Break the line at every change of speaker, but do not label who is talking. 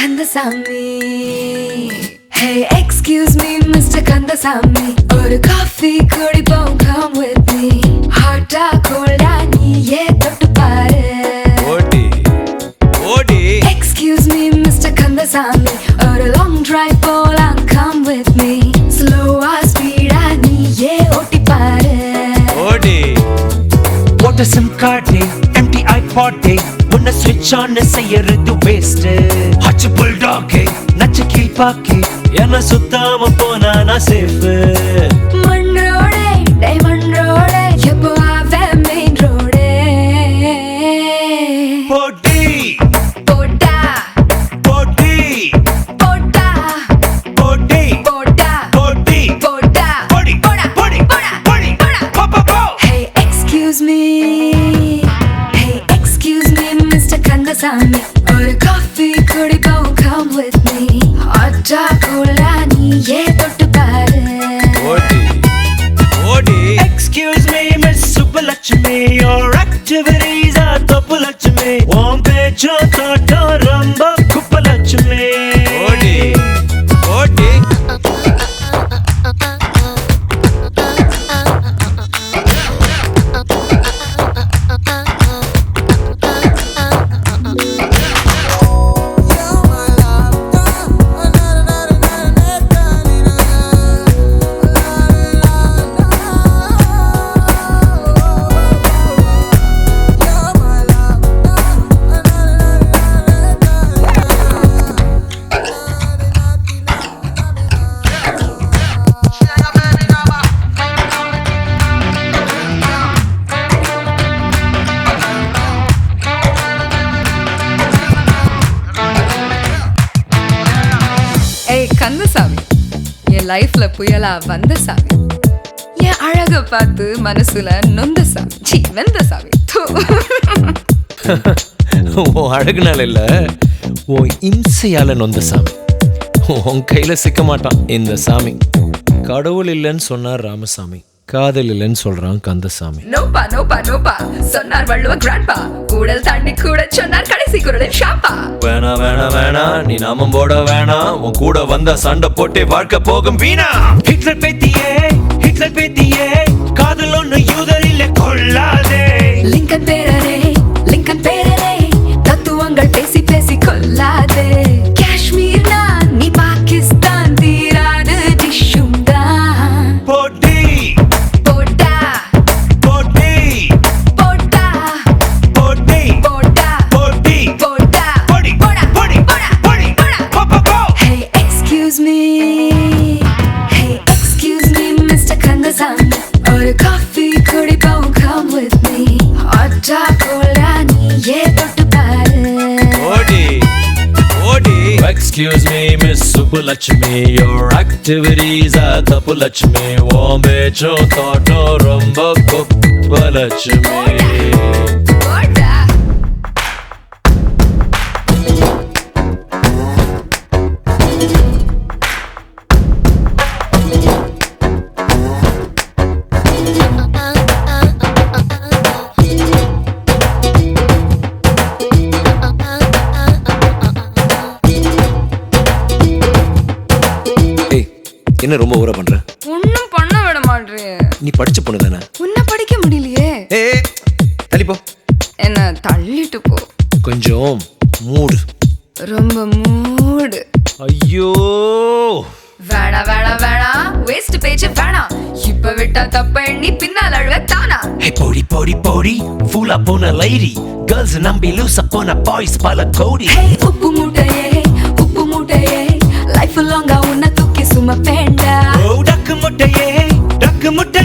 Kandasamy Hey, excuse me, Mr. Kandasamy ஒரு coffee குடிப்போம் come with me ஹாட்டா கோல்டா நீயே தொட்டு பாரு
ஓடி ஓடி
Excuse me, Mr. கந்தசாமி ஒரு லாங் டிரைவ் போலாம் come with me ஸ்லோவா ஸ்பீடா நீயே ஓட்டி பாரு
ஓடி
What a SIM card day, empty iPod day உன்னை switch on செய்யறது waste ஹச்சு புல்டாக் நச்சு கீழ்பாக்கி என்ன சுத்தாம போனா நான் சேஃப்
மண்ணோடே டைமண்ட் ரோடே எப்போ ஆவே மெயின் ரோடே
போட்டி
போட்டா
போட்டி
போட்டா
போட்டி
போட்டா
போட்டி
போட்டா
போடி
போடா
போடி
போடா
போடி
போடா
போ போ போ
Hey, excuse me. Hey, excuse me, Mr. Kandasamy ஒரு காஃபி குடிப்போம் come with me ஹாட்டா கோலா நீயே தொட்டு பாரு
ஓடி ஓடி
Excuse me, Miss Subbulakshmi, your activities are தப்புலட்சுமி உன் பேச்சும் தோட்டம் ரொம்ப குப்பலட்சுமி
ஓடி ஓடி
ஏய் கந்தசாமி என் லைஃப்ல புயலா வந்த சாமி என் அழக பார்த்து மனசுல நொந்த சாமி சி வெந்த சாமி தூ.
உன் அழகுனால இல்ல உன் இம்சையால நொந்த சாமி உன் கையில சிக்க மாட்டான் இந்த சாமி கடவுள் இல்லைன்னு சொன்னார் ராமசாமி காதல் இல்லைன்னு சொல்றான் கந்தசாமி
நோப்பா நோப்பா நோப்பா சொன்னார் வள்ளுவ கிராண்ட்பா கூடல் தாண்டி கூட சொன்னார் கடைசி குரலில் ஷாப்பா
வேணா வேணா வேணா நீ நாமம் போட வேணாம் உன் கூட வந்த சண்டை போட்டே வாழ்க்கை போகும் வீணா
ஹிட்லர் பேத்தியே ஹிட்லர் பேத்தியே காதல் ஒண்ணு யூதர் இல்ல கொள்ளாதே
லிங்கன் பேரரே லிங்கன் பேரரே தத்துவங்கள் பேசி பேசி கொல்லாதே காஷ்மீர் நான் நீ பாகிஸ்தான் தீராது டிஷ்ஷும் தான்
போட்டி
போட்டா
போட்டி
போட்டா
போட்டி
போட்டா
போட்டி
போட்டா
போடி
போடா
போடி
போடா
போடி
போடா
போ போ போ
Hey, excuse me. Hey, excuse me, Mr. Kandasamy. ஒரு காஃபி குடிப்போம் come with me. ஹாட்டா கோலா நீயே தொட்டு பாரு
ஓடி ஓடி excuse me miss Subbulakshmi your activities are தப்புலட்சுமி உன் பேச்சும் தோட்டம் ரொம்ப குப்பலட்சுமி
போடா
ஏய் என்ன ரொம்ப ஊற பண்ற
ஒன்னும் பண்ண விட மாட்டேன்
நீ படிச்ச பொண்ணு தானே
உன்னை படிக்க முடியலையே
ஏய் தள்ளிப்போ
என்ன தள்ளிட்டு போ
கொஞ்சம் மூடு
ரொம்ப மூடு
ஐயோ
வேணா வேணா வேணா வேஸ்ட் பேச்சு வேணாம் இப்ப விட்டா தப்ப எண்ணி பின்னால் அழுவ தானா
ஹே போடி போடி போடி ஃபூலா போன லைரி கேர்ள்ஸ் நம்பி லூசா போன பாய்ஸ் பல கோடி
ஹே உப்பு மூட்டையே உப்பு மூட்டையே லைஃப் லாங்கா உன்னை தூக்கி சுமப்பேண்டா
ஓ டக்கு முட்டையே டக்கு முட்டை